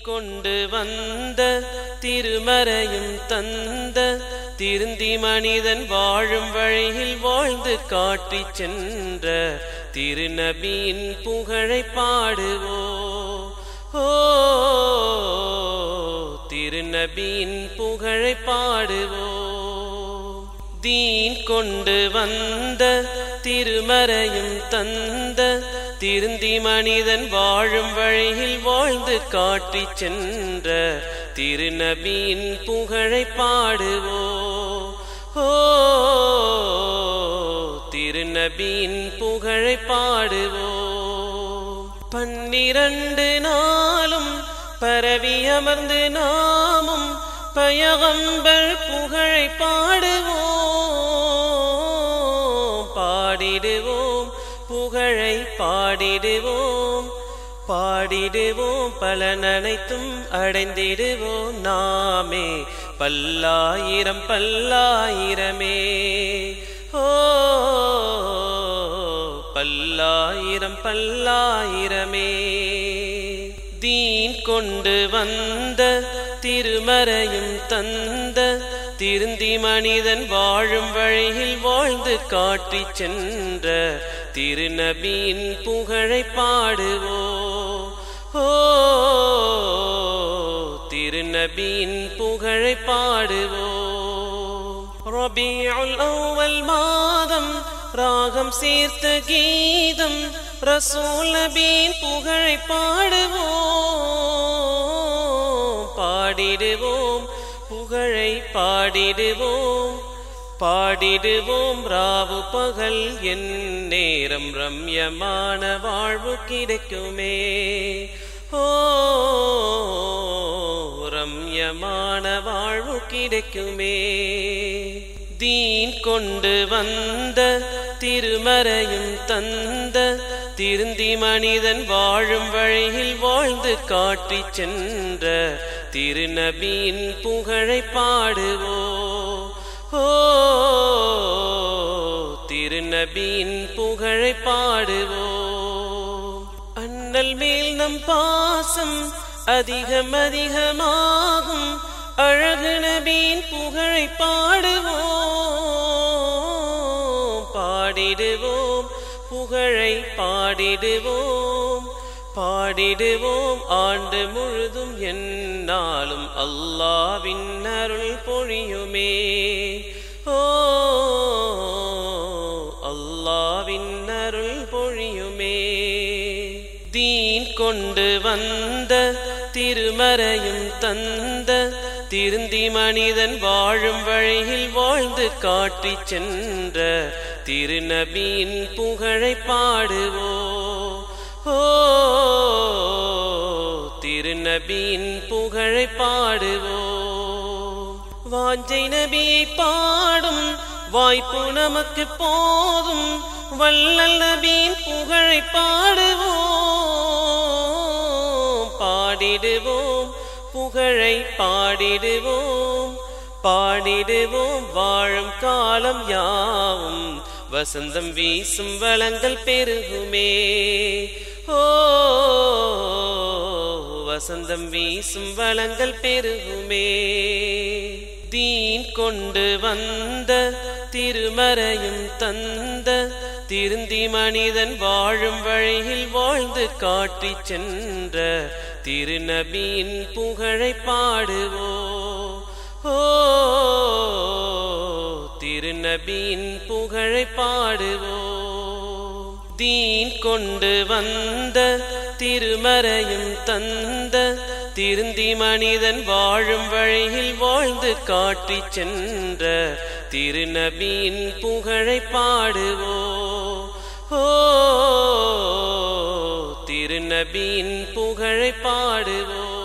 கொண்டு வந்த திருமறையும் தந்த திருந்தி மனிதன் வாழும் வழியில் வாழ்ந்து காட்டிச் சென்ற திருநபியின் புகழை பாடுவோ ஓ திருநபியின் புகழை பாடுவோ தீன் கொண்டு வந்த திருமறையும் தந்த திருந்தி மனிதன் வாழும் வழியில் வாழ்ந்து காட்டிச் சென்ற திருநபியின் புகழை பாடுவோ ஓ திருநபியின் புகழை பாடுவோ பன்னிரண்டு நாளும் பரவி அமர்ந்து நாமும் பயகம்பர் புகழை பாடுவோம் பாடிடுவோம் புகழை பாடிடுவோம் பாடிடுவோம் பலன் அனைத்தும் அடைந்திடுவோம் நாமே பல்லாயிரம் பல்லாயிரமே ஓ பல்லாயிரம் பல்லாயிரமே தீன் கொண்டு வந்த திருமறையும் தந்த திருந்தி மனிதன் வாழும் வழியில் வாழ்ந்து காட்டிச் சென்ற திருநபியின் புகழை பாடுவோ ஓ திருநபியின் புகழை பாடுவோ ரபியுல் அவ்வல் மாதம் ராகம் சேர்த்த கீதம் ரசூல் நபியின் புகழை பாடுவோம் பாடிடுவோம் புகழை பாடிடுவோம் பாடிடுவோம் ராவு பகல் என் நேரம் ரம்யமான வாழ்வு கிடைக்குமே ஓ ரம்யமான வாழ்வு கிடைக்குமே தீன் கொண்டு வந்த திருமறையும் தந்த திருந்தி மனிதன் வாழும் வழியில் வாழ்ந்து காட்டிச் சென்ற திருநபியின் புகழை பாடுவோ ஓ திருநபியின் புகழை பாடுவோ அண்ணல் மேல் நம் பாசம் அதிகம் அதிகமாகும் அழகு நபியின் புகழை பாடுவோம் பாடிடுவோம் புகழை பாடிடுவோம் பாடிடுவோம் ஆண்டு முழுதும் என்னாலும் அல்லாவின் அருள் பொழியுமே ஓ அல்லாவின் அருள் பொழியுமே தீன் கொண்டு வந்த திருமறையும் தந்த திருந்தி மனிதன் வாழும் வழியில் வாழ்ந்து காட்டிச் சென்ற திருநபியின் புகழை பாடுவோ ஓ திருநபியின் புகழை பாடுவோ வாஞ்சை நபியை பாடும் வாய்ப்பு நமக்கு போதும் வள்ளல் நபியின் புகழை பாடுவோம் பாடிடுவோம் புகழை பாடிடுவோம் பாடிடுவோம் வாழும் காலம் யாவும் வசந்தம் வீசும் வளங்கள் பெருகுமே ஓ வசந்தம் வீசும் வளங்கள் பெருகுமே தீன் கொண்டு வந்த திருமறையும் தந்த திருந்தி மனிதன் வாழும் வழியில் வாழ்ந்து காட்டிச் சென்ற திருநபியின் புகழை பாடுவோ ஓ திருநபியின் புகழை பாடுவோ தீன் கொண்டு வந்த திருமறையும் தந்த திருந்தி மனிதன் வாழும் வழியில் வாழ்ந்து காட்டிச் சென்ற திருநபியின் புகழை பாடுவோ ஓ திருநபியின் புகழை பாடுவோ